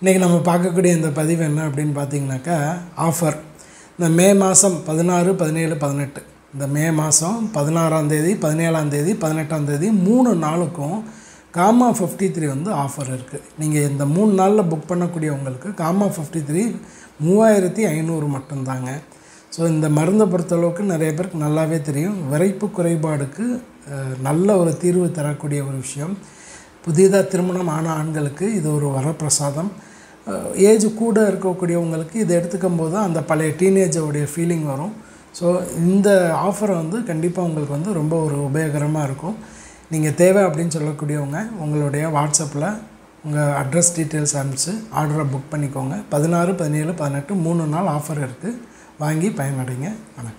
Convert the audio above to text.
இன்றைக்கி நம்ம பார்க்கக்கூடிய இந்த பதிவு என்ன அப்படின்னு பார்த்தீங்கன்னாக்கா ஆஃபர் இந்த மே மாதம் பதினாறு பதினேழு பதினெட்டு இந்த மே மாதம் பதினாறாம் தேதி பதினேழாம் தேதி பதினெட்டாம் தேதி மூணு நாளுக்கும் காமா ஃபிஃப்டி த்ரீ வந்து ஆஃபர் இருக்குது நீங்கள் இந்த மூணு நாளில் புக் பண்ணக்கூடியவங்களுக்கு காமா ஃபிஃப்டி த்ரீ மூவாயிரத்தி ஐநூறு மட்டும்தாங்க ஸோ இந்த மருந்தை பொறுத்தளவுக்கு நிறைய பேருக்கு நல்லாவே தெரியும் விரைப்பு குறைபாடுக்கு அஹ், நல்ல ஒரு தீர்வு தரக்கூடிய ஒரு விஷயம் புதிதாக திருமணம் ஆன ஆண்களுக்கு இது ஒரு வரப்பிரசாதம் ஏஜ் கூட இருக்கக்கூடியவங்களுக்கு இதை எடுத்துக்கும் போது அந்த பழைய டீனேஜோடைய ஃபீலிங் வரும் ஸோ இந்த ஆஃபர் வந்து கண்டிப்பாக உங்களுக்கு வந்து ரொம்ப ஒரு உபயோகரமாக இருக்கும் நீங்கள் தேவை அப்படின்னு சொல்லக்கூடியவங்க உங்களுடைய வாட்ஸ்அப்பில் உங்கள் அட்ரஸ் டீட்டெயில்ஸ் அனுப்பிச்சு ஆர்டரை புக் பண்ணிக்கோங்க பதினாறு பதினேழு பதினெட்டு மூணு நாள் ஆஃபர் இருக்குது வாங்கி பயனடைங்க வணக்கம்